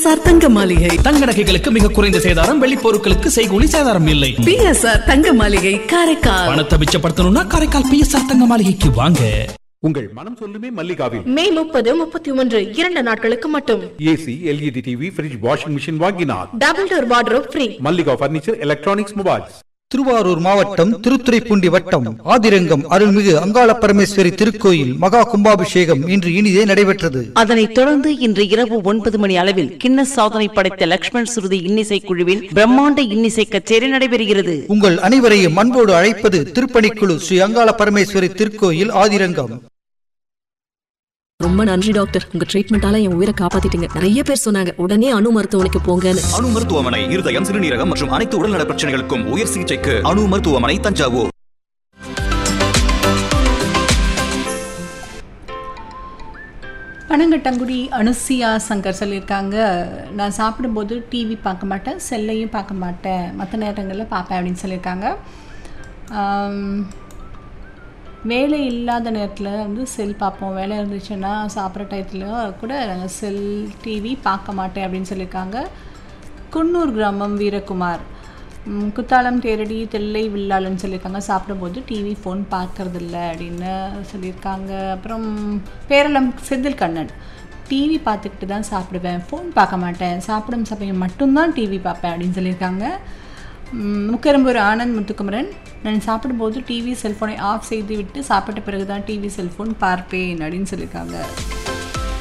PSR தங்க மாளிகை தங்க நகைகளுக்கு மிக குறைந்த சேதாரம் வெள்ளி பொருட்களுக்கு செய்கூலி சேதாரம் இல்லை பிஎஸ்ஆர் தங்க மாளிகை காரைக்கால் பணத்தை மிச்சப்படுத்தணும்னா காரைக்கால் பிஎஸ்ஆர் தங்க மாளிகைக்கு வாங்க உங்கள் மனம் சொல்லுமே மல்லிகாவில் மே முப்பது முப்பத்தி ஒன்று இரண்டு நாட்களுக்கு மட்டும் AC LED TV fridge washing machine வாங்கினார் double door wardrobe free Mallika furniture electronics mobiles Thiruvarur மாவட்டம் திருத்துறைப்பூண்டி வட்டம் ஆதிரங்கம் அருள்மிகு அங்காள பரமேஸ்வரி திருக்கோயில் மகா கும்பாபிஷேகம் இன்று இனிதே நடைபெற்றது அதனைத் தொடர்ந்து இன்று இரவு ஒன்பது மணி அளவில் கின்னஸ் சாதனை படைத்த லக்ஷ்மண் சுருதி இன்னிசை குழுவின் பிரம்மாண்ட இன்னிசை கச்சேரி நடைபெறுகிறது உங்கள் அனைவரையும் அன்போடு அழைப்பது திருப்பணிக்குழு ஸ்ரீ அங்காள பரமேஸ்வரி திருக்கோயில் ஆதிரங்கம் ரொம்ப நன்றி டாக்டர் உங்க ட்ரீட்மெண்டால என் உயிரை காப்பாத்திட்டீங்க நிறைய பேர் சொன்னாங்க உடனே அணு மருத்துவமனைக்கு போங்கன்னு அணு மருத்துவமனை இருதயம் சிறுநீரகம் மற்றும் அனைத்து உடல்நல பிரச்சனைகளுக்கும் உயர் சிகிச்சைக்கு அணு மருத்துவமனை தஞ்சாவூர் பனங்கட்டங்குடி அனுசியா சங்கர் சொல்லியிருக்காங்க நான் சாப்பிடும்போது டிவி பார்க்க மாட்டேன் செல்லையும் பார்க்க மாட்டேன் மற்ற நேரங்களில் பார்ப்பேன் அப்படின்னு சொல்லியிருக்காங்க ஆம், வேலை இல்லாத நேரத்தில் வந்து செல் பார்ப்போம் வேலை இருந்துச்சுன்னா சாப்பிட்ற டயத்தில் கூட நாங்கள் செல் டிவி பார்க்க மாட்டேன் அப்படின்னு சொல்லியிருக்காங்க குன்னூர் கிராமம் வீரகுமார் ம், குத்தாலம் தேரடி தெல்லை வில்லாளன்னு சொல்லியிருக்காங்க சாப்பிடும்போது டிவி ஃபோன் பார்க்கறதில்ல அப்படின்னு சொல்லியிருக்காங்க அப்புறம் பேரளம் செந்தில் கண்ணன் டிவி பார்த்துக்கிட்டு தான் சாப்பிடுவேன் ஃபோன் பார்க்க மாட்டேன் சாப்பிடும் சமயம் மட்டும்தான் டிவி பார்ப்பேன் அப்படின்னு சொல்லியிருக்காங்க ம், முக்கரம்பூர் ஆனந்த் முத்துக்குமரன் நான் சாப்பிடும்போது டிவி செல்ஃபோனை ஆஃப் செய்து விட்டு சாப்பிட்ட பிறகு தான் டிவி செல்ஃபோன் பார்ப்பேன் அப்படின்னு சொல்லியிருக்காங்க